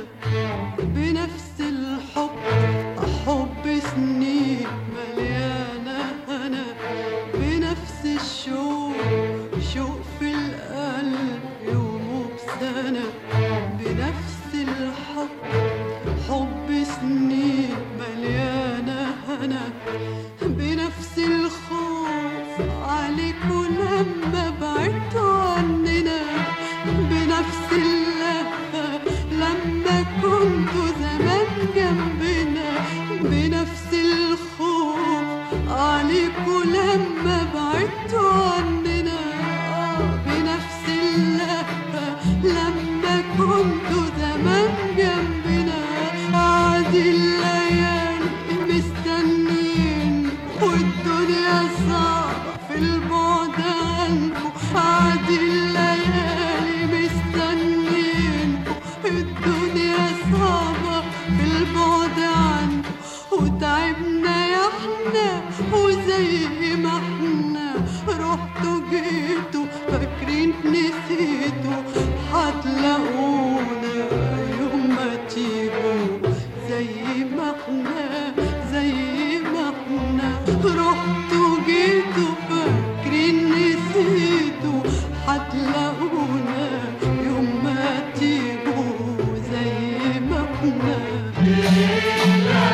بنفس الحب حب سنين مليانة هنا بنفس الشوق شوق في القلب يومه بسنة بنفس الحب حب سنين مليانة هنا بنفس الخوف عليكوا لما بعدتوا عننا بنفس اللهفة لما كنتوا زمان جنبنا بنفس الخوف عليكوا لما بعدتوا عننا آه بنفس اللهفة لما كنتوا زمان جنبنا عادي الليالي مستنيين والدنيا صعبة في البعد عنكم عادي الليالي مستنيين الدنيا صعبة في البعد عنكم وتعبنا يا احنا وزي ما احنا رحتوا جيتوا فاكرين نسيتوا هتلاقونا يوم ما تيجوا زي ما احنا زي ما احنا رحتوا جيتوا فاكرين نسيتوا هتلاقونا يوم ما تيجوا زي ما احنا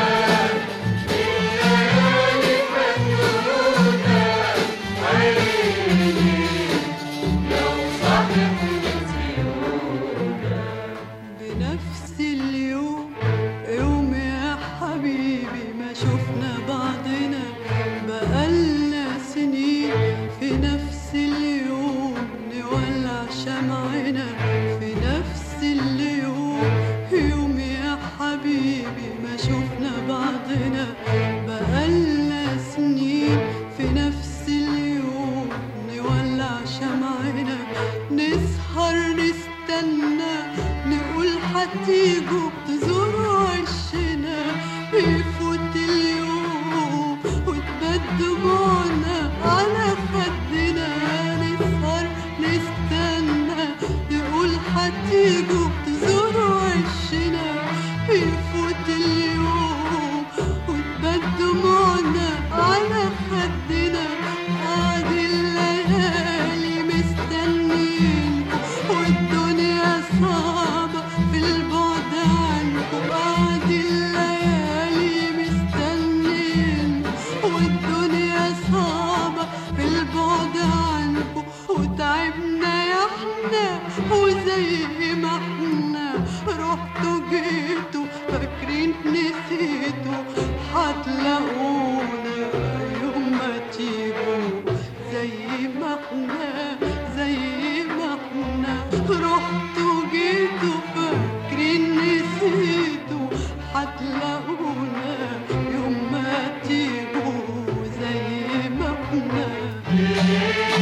بنفس اليوم يوم يا حبيبي ما شفنا بعضنا بقالنا سنين في نفس اليوم نولع شمعنا في نفس اليوم يوم يا حبيبي ما شفنا بعضنا بقالنا سنين في نفس اليوم نولع شمعنا نسهر نستنى نقول هتيجوا تزوروا عشنا يفوت اليوم وتبات دموعنا على خدنا نسهر نستنى نقول هتيجوا تزوروا عشنا يفوت اليوم وتبات دموعنا على خدنا عادي الليالي مستنيين والدنيا صعبة في البعد عنكم عادي الليالي مستنيين والدنيا صعبة في البعد عنكم وتعبنا يا احنا وزي ما احنا رحتوا جيتوا فاكرين نسيتوا هتلاقونا يوم ما تيجوا زي ما احنا زي ما احنا رحتوا جيتوا فاكرين نسيتوا هتلاقونا يوم ما تيجوا زي ما احنا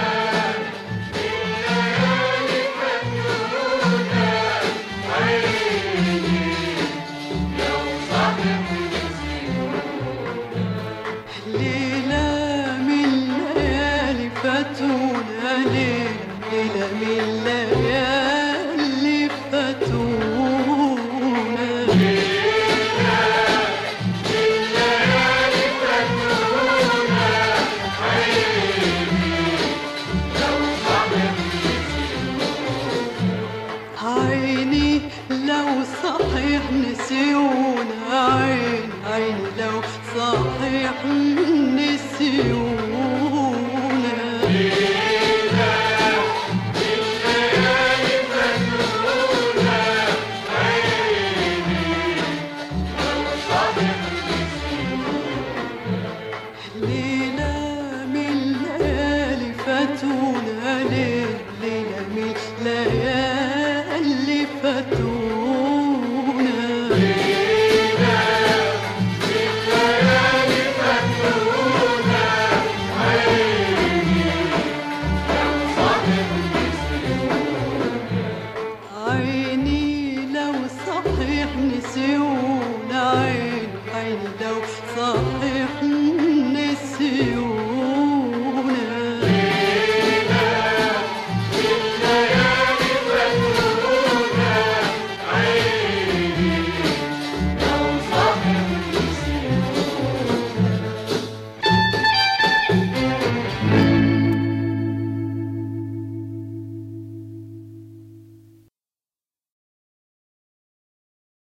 ليلة من ليالي فاتونا ليلة ليلة من ليالي فاتونا عيني لو صحيح نسيونا عين عيني لو صحيح نسيونا